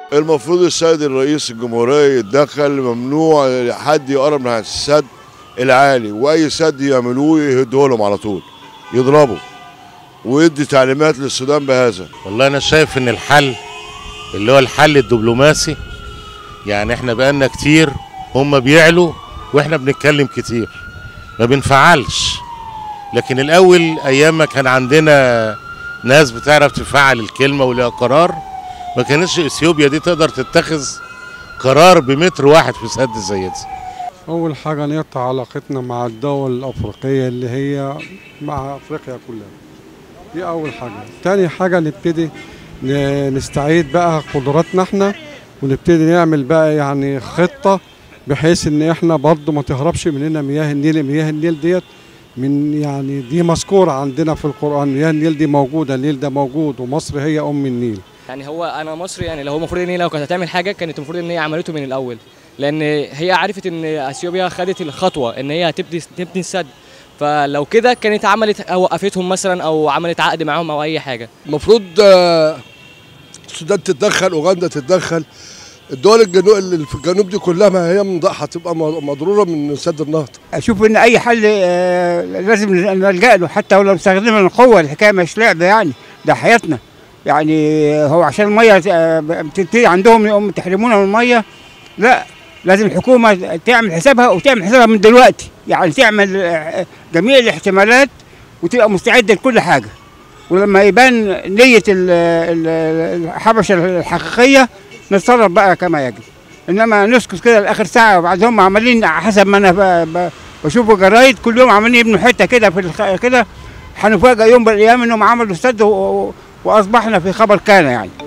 المفروض السيد الرئيس الجمهورية يتدخل ممنوع حد يقرب من السد العالي واي سد يعملوه يهدوا لهم على طول يضربوا ويدي تعليمات للسودان بهذا والله انا شايف ان الحل اللي هو الحل الدبلوماسي يعني احنا بقالنا كتير هم بيعلوا واحنا بنتكلم كتير ما بنفعلش لكن الاول ايام ما كان عندنا ناس بتعرف تفعل الكلمه وليها قرار ما كانتش اثيوبيا دي تقدر تتخذ قرار بمتر واحد في سد زي ده أول حاجة نقطع علاقتنا مع الدول الأفريقية اللي هي مع أفريقيا كلها دي أول حاجة تاني حاجة نبتدي ن- نستعيد بقى قدراتنا احنا ونبتدي نعمل بقى يعني خطة بحيث ان احنا برضه ما تهربش مننا مياه النيل مياه النيل ديت من يعني دي مذكورة عندنا في القرآن مياه النيل دي موجودة النيل ده موجود ومصر هي أم النيل يعني هو انا مصري يعني لو هو المفروض ان هي لو كانت هتعمل حاجه كانت المفروض ان هي عملته من الاول لان هي عرفت ان اثيوبيا خدت الخطوه ان هي هتبني تبني السد فلو كده كانت عملت أو وقفتهم مثلا او عملت عقد معاهم او اي حاجه المفروض آه، السودان تتدخل اوغندا تتدخل الدول الجنوب اللي في الجنوب دي كلها ما هي من ضحى هتبقى مضروره من سد النهضه اشوف ان اي حل آه، لازم نلجا له حتى ولو استخدمنا القوه الحكايه مش لعبه يعني ده حياتنا يعني هو عشان الميه آه، بتبتدي عندهم يقوم تحرمونا من الميه لا لازم الحكومه تعمل حسابها وتعمل حسابها من دلوقتي يعني تعمل آه، جميع الاحتمالات وتبقى مستعده لكل حاجه ولما يبان نيه ال- ال- الحبشه الحقيقيه نتصرف بقى كما يجب انما نسكت كده لاخر ساعه وبعدهم عمالين حسب ما انا ب- ب- بشوف الجرايد كل يوم عمالين يبنوا حته كده في الخ- كده هنفاجئ يوم بالايام انهم عملوا استاد و- و- واصبحنا في خبر كان يعني